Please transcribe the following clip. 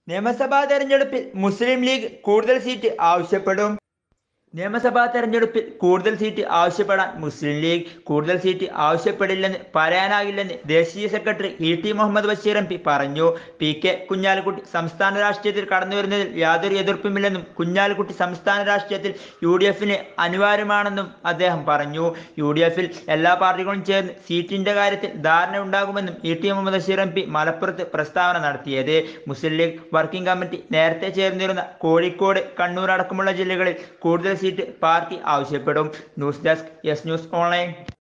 നിയമസഭാ തെരഞ്ഞെടുപ്പിൽ മുസ്ലിം ലീഗ് കൂടുതൽ സീറ്റ് ആവശ്യപ്പെടും നിയമസഭാ തെരഞ്ഞെടുപ്പിൽ കൂടുതൽ സീറ്റ് ആവശ്യപ്പെടാൻ മുസ്ലിം ലീഗ് കൂടുതൽ സീറ്റ് ആവശ്യപ്പെടില്ലെന്ന് പറയാനാകില്ലെന്ന് ദേശീയ secretary E T Muhammad Basheer M P പറഞ്ഞു പി കെ കുഞ്ഞാലിക്കുട്ടി സംസ്ഥാന രാഷ്ട്രീയത്തിൽ കടന്നു വരുന്നതിൽ യാതൊരു എതിർപ്പുമില്ലെന്നും കുഞ്ഞാലിക്കുട്ടി സംസ്ഥാന രാഷ്ട്രീയത്തിൽ യു ഡി എഫിന് അനിവാര്യമാണെന്നും അദ്ദേഹം പറഞ്ഞു യു ഡി എഫിൽ എല്ലാ പാർട്ടികളും ചേർന്ന് സീറ്റിന്റെ കാര്യത്തിൽ ധാരണ ഉണ്ടാകുമെന്നും E T Muhammad Basheer M P മലപ്പുറത്ത് പ്രസ്താവന നടത്തിയത് മുസ്ലിം ലീഗ് വർക്കിംഗ് കമ്മിറ്റി നേരത്തെ ചേർന്നിരുന്ന കോഴിക്കോട് കണ്ണൂർ അടക്കമുള്ള ജില്ലകളിൽ കൂടുതൽ സീറ്റ് പാർട്ടി ആവശ്യപ്പെടും news desk yes news online